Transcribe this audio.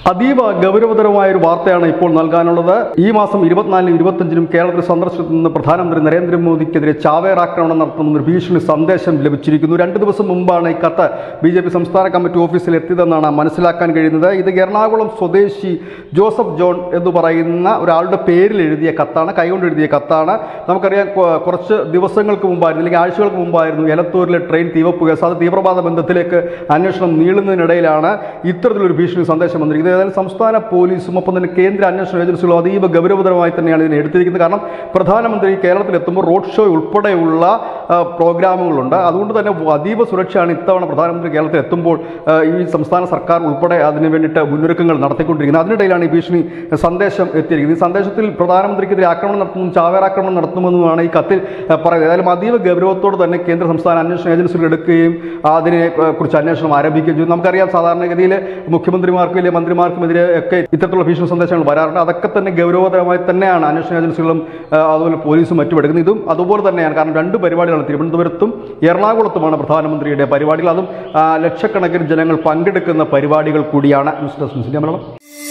അതീവ ഗൗരവതരമായ ഒരു വാർത്തയാണ് ഇപ്പോൾ നൽകാനുള്ളത് ഈ മാസം ഇരുപത്തിനാലിനും ഇരുപത്തഞ്ചിനും കേരളത്തിൽ സന്ദർശനത്തിൽ പ്രധാനമന്ത്രി നരേന്ദ്രമോദിക്കെതിരെ ചാവേർ ആക്രമണം നടത്തുന്ന ഒരു ഭീഷണി സന്ദേശം ലഭിച്ചിരിക്കുന്നു രണ്ട് ദിവസം മുമ്പാണ് ഈ കത്ത് ബി ജെ പി സംസ്ഥാന കമ്മിറ്റി ഓഫീസിൽ എത്തിയതെന്നാണ് മനസ്സിലാക്കാൻ കഴിയുന്നത് ഇത് എറണാകുളം സ്വദേശി ജോസഫ് ജോൺ എന്ന് പറയുന്ന ഒരാളുടെ പേരിൽ എഴുതിയ കത്താണ് കൈകൊണ്ട് എഴുതിയ കത്താണ് നമുക്കറിയാം കൊ- കുറച്ച് ദിവസങ്ങൾക്ക് മുമ്പായിരുന്നു അല്ലെങ്കിൽ ആഴ്ചകൾക്ക് മുമ്പായിരുന്നു എലത്തൂരിലെ ട്രെയിൻ തീവപ്പ് കേസ് അത് തീവ്രവാദ ബന്ധത്തിലേക്ക് അന്വേഷണം നീളുന്നതിനിടയിലാണ് ഇത്തരത്തിലൊരു ഭീഷണി സന്ദേശം വന്നിരിക്കുന്നത് ഏതായാലും സംസ്ഥാന പോലീസും ഒപ്പം തന്നെ കേന്ദ്ര അന്വേഷണ ഏജൻസികളും അതീവ ഗൗരവതരമായി തന്നെയാണ് ഇതിനെ എടുത്തിരിക്കുന്നത് കാരണം പ്രധാനമന്ത്രി കേരളത്തിൽ എത്തുമ്പോൾ റോഡ് ഷോ ഉൾപ്പെടെയുള്ള ആ, പ്രോഗ്രാമുകളുണ്ട് അതുകൊണ്ട് തന്നെ അതീവ സുരക്ഷയാണ് ഇത്തവണ പ്രധാനമന്ത്രി കേരളത്തിൽ എത്തുമ്പോൾ ആ, ഈ സംസ്ഥാന സർക്കാർ ഉൾപ്പെടെ അതിന് വേണ്ടിയിട്ട് മുന്നൊരുക്കങ്ങൾ നടത്തിക്കൊണ്ടിരിക്കുന്നത് അതിനിടയിലാണ് ഈ ഭീഷണി സന്ദേശം എത്തിയിരിക്കുന്നത് ഈ സന്ദേശത്തിൽ പ്രധാനമന്ത്രിക്കെതിരെ ആക്രമണം നടത്തുന്നു ചാവേറാക്രമണം നടത്തുമെന്നുമാണ് ഈ കത്തിൽ ആ, പറയുന്നത് ഏതായാലും അതീവ ഗൗരവത്തോടെ തന്നെ കേന്ദ്ര സംസ്ഥാന അന്വേഷണ ഏജൻസികൾ എടുക്കുകയും അതിനെ ആ, കുറിച്ച് അന്വേഷണം ആരംഭിക്കുകയും ചെയ്തു നമുക്കറിയാം സാധാരണഗതിയിൽ മുഖ്യമന്ത്രിമാർക്കും വലിയ മന്ത്രിമാർക്കുമെതിരെ ഒക്കെ ഇത്തരത്തിലുള്ള ഭീഷണി സന്ദേശങ്ങൾ വരാറുണ്ട് അതൊക്കെ തന്നെ ഗൗരവതരമായി തന്നെയാണ് അന്വേഷണ ഏജൻസികളും ആ, അതുപോലെ പോലീസും മറ്റും എടുക്കുന്നത് ഇതും അതുപോലെ തന്നെയാണ് കാരണം രണ്ട് പരിപാടികളാണ് തിരുവനന്തപുരത്തും എറണാകുളത്തുമാണ് പ്രധാനമന്ത്രിയുടെ പരിപാടികൾ അതും ആ, ലക്ഷക്കണക്കിന് ജനങ്ങൾ പങ്കെടുക്കുന്ന പരിപാടികൾ കൂടിയാണ് news desk news India Malayalam